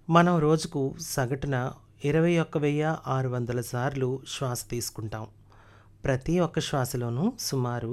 మనం రోజుకు సగటున ఇరవై ఒక్క వెయ్యి ఆరు వందల సార్లు శ్వాస తీసుకుంటాం ప్రతి ఒక్క శ్వాసలోనూ సుమారు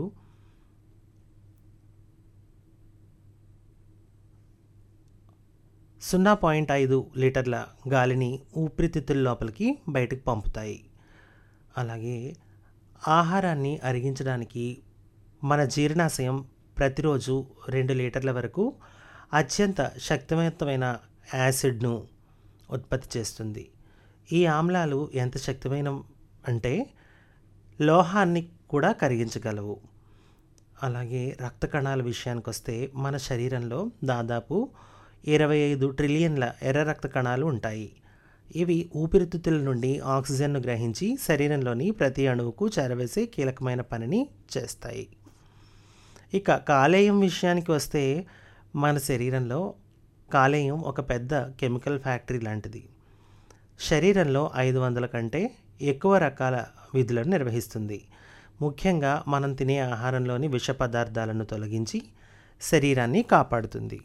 సున్నా పాయింట్ ఐదు లీటర్ల గాలిని ఊపిరితిత్తుల లోపలికి బయటకు పంపుతాయి అలాగే ఆహారాన్ని అరిగించడానికి మన జీర్ణాశయం ప్రతిరోజు రెండు లీటర్ల వరకు అత్యంత శక్తివంతమైన యాసిడ్ను ఉత్పత్తి చేస్తుంది ఈ ఆమ్లాలు ఎంత శక్తిమైన అంటే లోహాన్ని కూడా కరిగించగలవు అలాగే రక్త కణాల విషయానికి వస్తే మన శరీరంలో దాదాపు ఇరవై ఐదు ట్రిలియన్ల ఎర్ర రక్త కణాలు ఉంటాయి ఇవి ఊపిరితిత్తుల నుండి ఆక్సిజన్ను గ్రహించి శరీరంలోని ప్రతి అణువుకు చేరవేసే కీలకమైన పనిని చేస్తాయి ఇక కాలేయం విషయానికి వస్తే మన శరీరంలో కాలేయం ఒక పెద్ద కెమికల్ ఫ్యాక్టరీ లాంటిది శరీరంలో ఐదు వందల కంటే ఎక్కువ రకాల విధులను నిర్వహిస్తుంది ముఖ్యంగా మనం తినే ఆహారంలోని విష పదార్థాలను తొలగించి శరీరాన్ని కాపాడుతుంది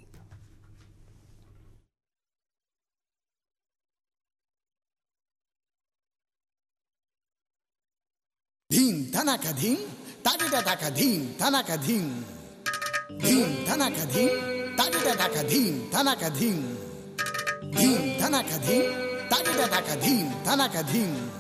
ధీం ధనక ధీం తాకిట తక ధీం ధనక ధీం ధీం ధనక ధీం తాకిట తక ధీం ధనక ధీం ధీం ధనక ధీం తాకిట తక ధీం ధనక ధీం